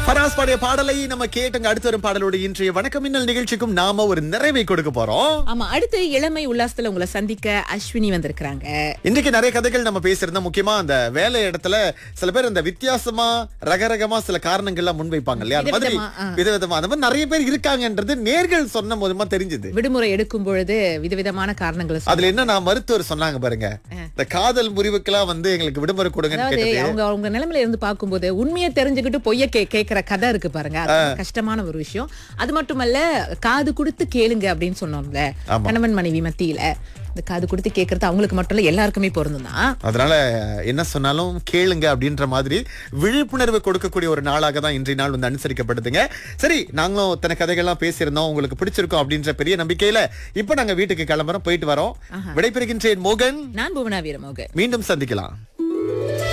ஃபராஸ் பாடிய பாடலை நம்ம கேட்டுங்க அடுத்து வரும் பாடலோட இன்றைய வணக்கம் மின்னல் நிகழ்ச்சிக்கும் நாம ஒரு நிறைவை கொடுக்க போறோம் ஆமா அடுத்து இளமை உல்லாசத்துல உங்களை சந்திக்க அஸ்வினி வந்திருக்கிறாங்க இன்றைக்கு நிறைய கதைகள் நம்ம பேசியிருந்தோம் முக்கியமா அந்த வேலை இடத்துல சில பேர் இந்த வித்தியாசமா ரகரகமா சில காரணங்கள்லாம் முன்வைப்பாங்க இல்லையா அந்த மாதிரி விதவிதமா, ஆ. விதவிதமா அந்த மாதிரி நிறைய பேர் இருக்காங்கன்றது நேர்கள் சொன்ன போதுமா தெரிஞ்சது விடுமுறை எடுக்கும் பொழுது விதவிதமான காரணங்களை சொல்லி- அதுல என்ன நான் மருத்துவர் சொன்னாங்க பாருங்க இந்த காதல் முறிவுக்கெல்லாம் வந்து எங்களுக்கு விடுமுறை கொடுங்கன்னு அதாவது கேட்டது அவங்க அவங்க நிலைமையில இருந்து பார்க்கும்போது உண்மையை தெரிஞ்சுக்கிட்டு பொய்ய கே கேக்குற கதை இருக்கு பாருங்க அது ரொம்ப கஷ்டமான ஒரு விஷயம் அது மட்டுமல்ல காது கொடுத்து கேளுங்க அப்படின்னு சொன்னோம்ல ஆமா. கணவன் மனைவி மத்தியில இந்த காது கொடுத்து கேக்குறது அவங்களுக்கு மட்டும் இல்ல எல்லாருக்குமே பொருந்தும் தான் அதனால என்ன சொன்னாலும் கேளுங்க அப்படின்ற மாதிரி விழிப்புணர்வு கொடுக்கக்கூடிய ஒரு நாளாக தான் இன்றைய நாள் வந்து அனுசரிக்கப்படுதுங்க சரி நாங்களும் இத்தனை கதைகள்லாம் பேசியிருந்தோம் உங்களுக்கு பிடிச்சிருக்கோம் அப்படின்ற பெரிய நம்பிக்கையில இப்ப நாங்க வீட்டுக்கு கிளம்புறோம் போயிட்டு வரோம் விடைபெறுகின்றேன் மோகன் நான் புவனா வீரமோக மீண்டும் சந்திக்கலாம்